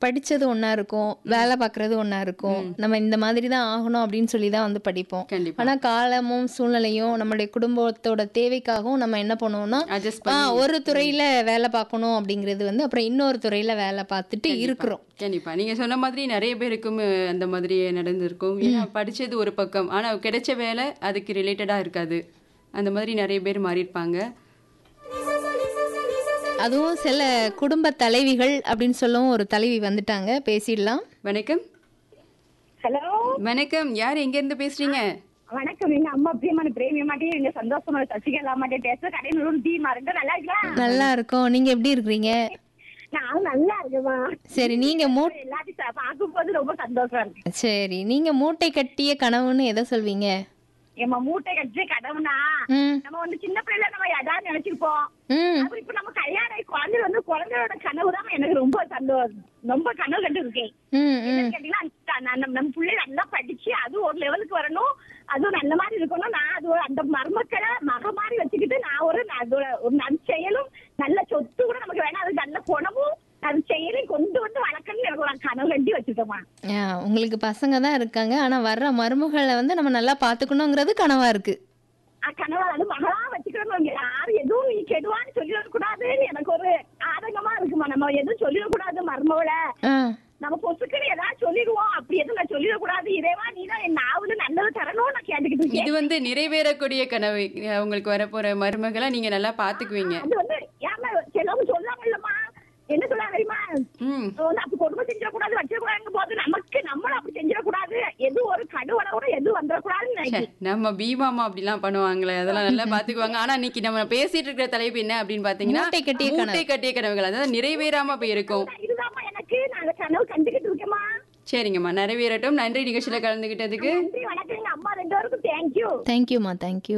படிச்சது ஒண்ணா இருக்கும் வேலை பார்க்கறது ஒண்ணா இருக்கும் நம்ம இந்த மாதிரி தான் ஆகணும் அப்படின்னு சொல்லி தான் வந்து படிப்போம் கண்டிப்பா ஆனா காலமும் சூழ்நிலையும் நம்மளுடைய குடும்பத்தோட தேவைக்காகவும் நம்ம என்ன பண்ணுவோம்னா அட்ஜஸ்ட் ஆ, பண்ணி ஒரு துறையில வேலை பார்க்கணும் அப்படிங்கிறது வந்து அப்புறம் இன்னொரு துறையில வேலை பார்த்துட்டு இருக்கிறோம் கண்டிப்பா நீங்க சொன்ன மாதிரி நிறைய பேருக்கும் அஹ், அந்த மாதிரி நடந்திருக்கும் ஏன்னா படிச்சது ஒரு பக்கம் ஆனா கிடைச்ச வேலை அதுக்கு ரிலேட்டடா இருக்காது அந்த மாதிரி நிறைய பேர் மாறி இருப்பாங்க அதுவும் சில குடும்ப தலைவிகள் அப்படின்னு சொல்லவும் ஒரு தலைவி வந்துட்டாங்க பேசிடலாம் வணக்கம் ஹலோ வணக்கம் யார் எங்க இருந்து பேசுறீங்க வணக்கம் எங்க அம்மா பிரியமான பிரேமி மாட்டே எங்க சந்தோஷமா சசிகலா மாட்டே பேச கடையில் தீமா இருக்கு நல்லா இருக்கலாம் நல்லா இருக்கோம் நீங்க எப்படி இருக்கிறீங்க நான் நல்லா இருக்கேம்மா சரி நீங்க மூ எல்லாத்தையும் ச- பார்க்கும்போது ரொம்ப சந்தோஷமா இருக்கு சரி நீங்க மூட்டை கட்டிய கனவுன்னு எதை சொல்வீங்க ஏம்மா மூட்டை கட்டி கடவுனா ம் நம்ம வந்து சின்ன பிள்ளைல நம்ம எதாவது நினைச்சிருப்போம் ம் அப்புறம் இப்ப நம்ம கல்யாணம் ஆகி குழந்தை வந்து குழந்தையோட கனவு தான் எனக்கு ரொம்ப சந்தோஷம் ரொம்ப கனவு கண்டு இருக்கேன் ம் ம் என்னன்னு கேட்டீங்கன்னா அந்த- நான் நம்ம நம்ம பிள்ளை நல்லா படிச்சு அது ஒரு லெவலுக்கு வரணும் அதுவும் நல்ல மாதிரி இருக்கணும் நான் அது ஒரு- அந்த மருமக்களை மக மாதிரி வச்சுக்கிட்டு நான் ஒரு ந- அதோட ஒரு நற்செயலும் நல்ல சொத்து கூட நமக்கு வேணாம் அது நல்ல குணமும் அது செயலையும் கொண்டு வந்து வளர்க்கணும்னு எனக்கு ஒரு கனவு கட்டி வச்சுட்டோமா ஆ, உங்களுக்கு பசங்க தான் இருக்காங்க ஆனா வர்ற மருமகளை வந்து நம்ம நல்லா பாத்துக்கணுங்கிறது கனவா இருக்கு கனவா அது மகளா வச்சுக்கணும் யாரும் எதுவும் நீ கெடுவான்னு சொல்லிடக்கூடாதுன்னு எனக்கு ஒரு ஆதங்கமா இருக்குமா நம்ம எதுவும் சொல்லிடக்கூடாது மருமகளை ஆ நம்ம பொசுக்குன்னு ஏதாவது சொல்லிடுவோம் அப்படி எதுவும் நான் சொல்லிடக்கூடாது இறைவா நீ தான் என் நாவலு நல்லது தரணும்னு நான் கேட்டுக்கிட்டு இருக்கேன் இது வந்து நிறைவேறக்கூடிய கனவு அஹ், உங்களுக்கு வரப்போற மருமகளை நீங்க நல்லா பாத்துக்குவீங்க அது வந்து ஏமா சிலவங்க சொல்லுவாங்க இல்லம்மா என்ன சொல்லுவாங்க தெரியுமா ம் வந்து அப்படி கொடுமை செஞ்சிடக்கூடாது வச்சிடக்கூடாதுங்க போது நமக்கு நம்மளும் அப்படி செஞ்சிடக்கூடாது எது ஒரு கடுவனை கூட எது வந்துடக்கூடாதுன்னு ச்சே, நினைக்கிறேன் நம்ம பீமாமா அப்படிலாம் பண்ணுவாங்களே அதெல்லாம் நல்லா பாத்துக்குவாங்க ஆனா இன்னைக்கு நம்ம பேசிட்டு இருக்கிற தலைப்பு என்ன அப்படின்னு பாத்தீங்கன்னா மூட்டை கட்டிய கனவு. மூட்டை கட்டிய கனவுகள் அதாவது நிறைவேறாம போயிருக்கும் இதுதாம்மா எனக்கு நான் அந்த கனவு கண்டுகிட்டு இருக்கேம்மா சரிங்கம்மா நிறைவேறட்டும் நன்றி நிகழ்ச்சியில கலந்துகிட்டதுக்கு நன்றி வணக்கம் எங்க அம்மா ரெண்டு பேருக்கும் தேங்க்யூ தேங்க்யூம்மா தேங்க்யூ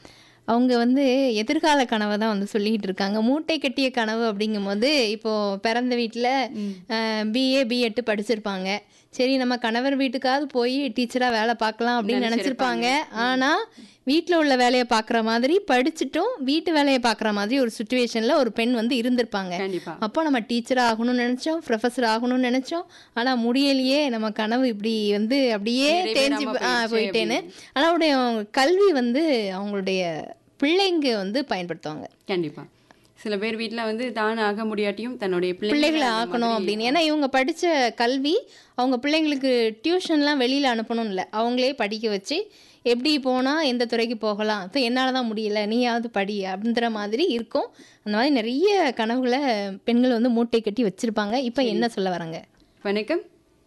அவங்க வந்து எதிர்கால கனவை தான் வந்து சொல்லிக்கிட்டு இருக்காங்க மூட்டை கட்டிய கனவு அப்படிங்கும்போது இப்போ பிறந்த வீட்டில் பிஏ பிஎட்டு படிச்சிருப்பாங்க சரி நம்ம கணவர் வீட்டுக்காவது போய் டீச்சராக வேலை பார்க்கலாம் அப்படின்னு நினச்சிருப்பாங்க ஆனால் வீட்டில் உள்ள வேலையை பார்க்குற மாதிரி படிச்சுட்டும் வீட்டு வேலையை பார்க்குற மாதிரி ஒரு சுச்சுவேஷனில் ஒரு பெண் வந்து இருந்திருப்பாங்க கண்டிப்பா அப்போ நம்ம டீச்சர் ஆகணும்னு நினைச்சோம் ப்ரொஃபஸர் ஆகணும்னு நினைச்சோம் ஆனா முடியலையே நம்ம கனவு இப்படி வந்து அப்படியே நிறைவேறாம தேஞ்சு ஆ, போயிடுச்சு போயிட்டேன்னு ஆனா அவருடைய கல்வி வந்து அவங்களுடைய பிள்ளைங்க வந்து பயன்படுத்துவாங்க கண்டிப்பா சில பேர் வீட்ல வந்து தான் ஆக முடியாட்டியும் தன்னுடைய பிள்ளைகளை பிள்ளைகளை அந்த ஆக்கணும் மாதிரி- அப்படின்னு ஏன்னா இவங்க படிச்ச கல்வி அவங்க பிள்ளைங்களுக்கு டியூஷன்லாம் வெளியில அனுப்பணும் இல்லை அவங்களே படிக்க வச்சு எப்படி போனா எந்த துறைக்கு போகலாம் இப்போ என்னால் தான் முடியல நீயாவது படி அப்படின்ற மாதிரி இருக்கும் அந்த மாதிரி நிறைய கனவுகளை பெண்கள் வந்து மூட்டை கட்டி வச்சிருப்பாங்க இப்போ என்ன சொல்ல வராங்க வணக்கம்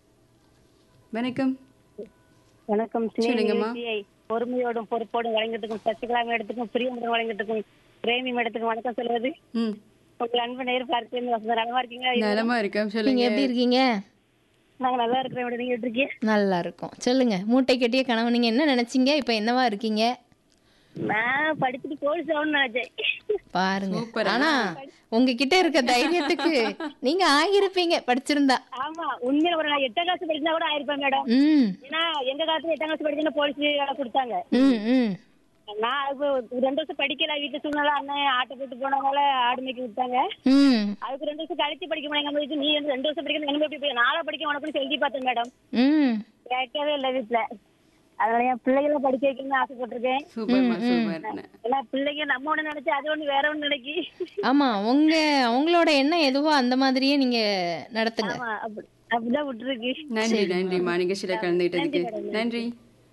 வணக்கம் வணக்கம் சொல்லுங்கம்மா. சிஐ பொறுமையோடும் பொறுப்போடும் வழங்கிட்டுக்கும் சசிகலா மேடத்துக்கும் பிரியமுடன் வழங்கிட்டுக்கும் பிரேமி மேடத்துக்கும் வணக்கம் சொல்வது ம் உங்கள் அன்பு நேர் பார்த்து வசந்த நலமா இருக்கீங்களா நலமா இருக்கேன் நீங்க சொல்லுங்க எப்படி இருக்கீங்க நாங்க நல்லா இருக்கிறோம் மேடம் நீங்க எப்படி இருக்கீங்க நல்லா இருக்கும் சொல்லுங்க மூட்டை கட்டிய கனவு நீங்க என்ன நினைச்சீங்க இப்போ என்னவா இருக்கீங்க நான் படிச்சுட்டு போலீஸ் ஆகணும்னு நினைச்சேன் பாருங்க சூப்பர். ஆனா உங்ககிட்ட இருக்க தைரியத்துக்கு நீங்க ஆகியிருப்பீங்க படிச்சிருந்தா ஆமா உண்மையில ஒரு நான் எட்டாம் கிளாஸ் படிச்சா கூட ஆயிருப்பேன் மேடம் ம் ஏன்னா எங்க காலத்துல எட்டாம் கிளாஸ் படிச்சுன்னா போலீஸ் வேலை கொடுத்தாங்க ம் ம் நான் இப்போ ரெண்டு வருஷம் படிக்கல வீட்டு சூழ்நிலை அண்ணன் ஆட்டை போட்டு போனவங்கள ஆடு மேய்க்க விட்டாங்க ம் அதுக்கு ரெண்டு வருஷம் கழிச்சு படிக்க முடியாது நீ வந்து ரெண்டு வருஷம் படிக்கணும் என்ன எப்படி போய் நாளா படிக்க உனக்கு சொல்லி பார்த்தேன் மேடம் ம் கேட்கவே இல்லை வீட்டுல அதனால என் பிள்ளைகளை படிக்க வைக்கணும்னு ஆசைப்பட்டிருக்கேன் சூப்பர்மா சூப்பர் ஏன்னா பிள்ளைங்க நம்ம ஒண்ணு நினைச்சு அது ஒண்ணு வேற ஒண்ணு நினைக்கி ஆமா உங்க அவங்களோட எண்ணம் எதுவோ அந்த மாதிரியே நீங்க நடத்துங்க ஆமா அப்படி அப்படிதான் விட்டுருக்கு நன்றி நன்றிம்மா நிகழ்ச்சியில கலந்துகிட்டதுக்கு நன்றி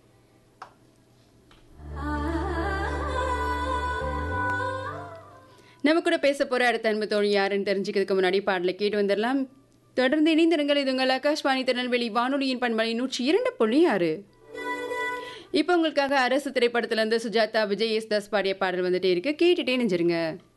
நம்ம கூட பேச போற அடுத்த அன்பு தோழி யாருன்னு தெரிஞ்சுக்கிறதுக்கு முன்னாடி பாடலை கேட்டு வந்துடலாம் தொடர்ந்து இணைந்திருங்கள் இது உங்கள் ஆகாஷ்வாணி திருநெல்வேலி வானொலியின் பண்பலை நூற்றி இரண்டு புள்ளி ஆறு இப்போ உங்களுக்காக அரசு திரைப்படத்துல இருந்து சுஜாதா விஜய் எஸ் தாஸ் பாடிய பாடல் வந்துட்டே இருக்கு கேட்டுட்டே நெஞ்சிருங்க